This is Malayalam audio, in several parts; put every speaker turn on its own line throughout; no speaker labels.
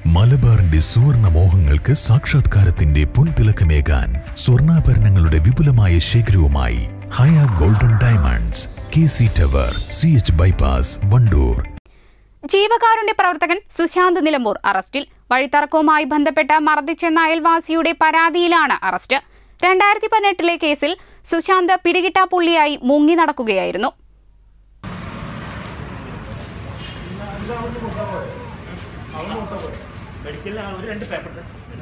മലബാറിന്റെ സുവർണ മോഹങ്ങൾക്ക് സാക്ഷാത്കാരത്തിന്റെ പൊൻതിളക്കമേകാൻ സ്വർണ്ണാഭരണങ്ങളുടെ വിപുലമായ ശേഖരവുമായി Haya golden diamonds K C tower C H bypass Wandoor
ജീവകാരുണ്യ പ്രവർത്തകൻ സുശാന്ത് നിലമ്പൂർ അറസ്റ്റിൽ വഴിത്തർക്കവുമായി ബന്ധപ്പെട്ട് മർദ്ദിച്ചെന്ന അയൽവാസിയുടെ പരാതിയിലാണ് അറസ്റ്റ് രണ്ടായിരത്തി പതിനെട്ടിലെ കേസിൽ സുശാന്ത് പിടികിട്ടാപ്പുള്ളിയായി മുങ്ങി നടക്കുകയായിരുന്നു
മെഡിക്കലിൽ ആ ഒരു രണ്ട് പേപ്പർ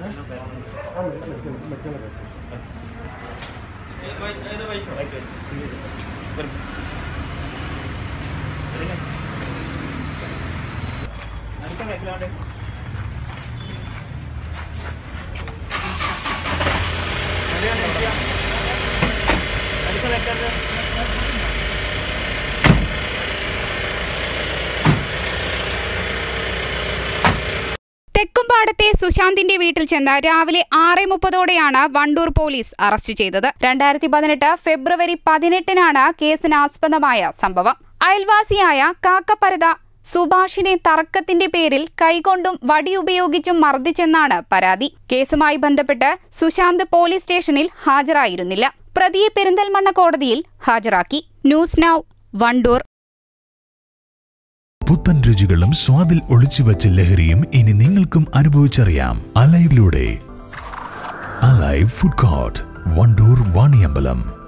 തെക്കുംപാടത്തെ സുശാന്തിന്റെ വീട്ടിൽ ചെന്ന് രാവിലെ ആറ് മുപ്പതോടെയാണ് വണ്ടൂർ പോലീസ് അറസ്റ്റ് ചെയ്തത് രണ്ടായിരത്തി പതിനെട്ട് ഫെബ്രുവരി പതിനെട്ടിനാണ് കേസിന് ആസ്പദമായ സംഭവം അയൽവാസിയായ കാക്കപ്പരത സുഭാഷിനെ തർക്കത്തിന്റെ പേരിൽ കൈകൊണ്ടും വടിയുപയോഗിച്ചും മർദ്ദിച്ചെന്നാണ് പരാതി കേസുമായി ബന്ധപ്പെട്ട് സുശാന്ത് പോലീസ് സ്റ്റേഷനിൽ ഹാജരായിരുന്നില്ല പ്രതിയെ പെരിന്തൽമണ്ണ കോടതിയിൽ ഹാജരാക്കി ന്യൂസ് നൗ വണ്ടൂർ
പുത്തൻ രുചികളും സ്വാദിൽ ഒളിച്ചുവെച്ച ലഹരിയും ഇനി നിങ്ങൾക്കും അനുഭവിച്ചറിയാം അലൈവിലൂടെ alive food court Wandoor Vaniyambalam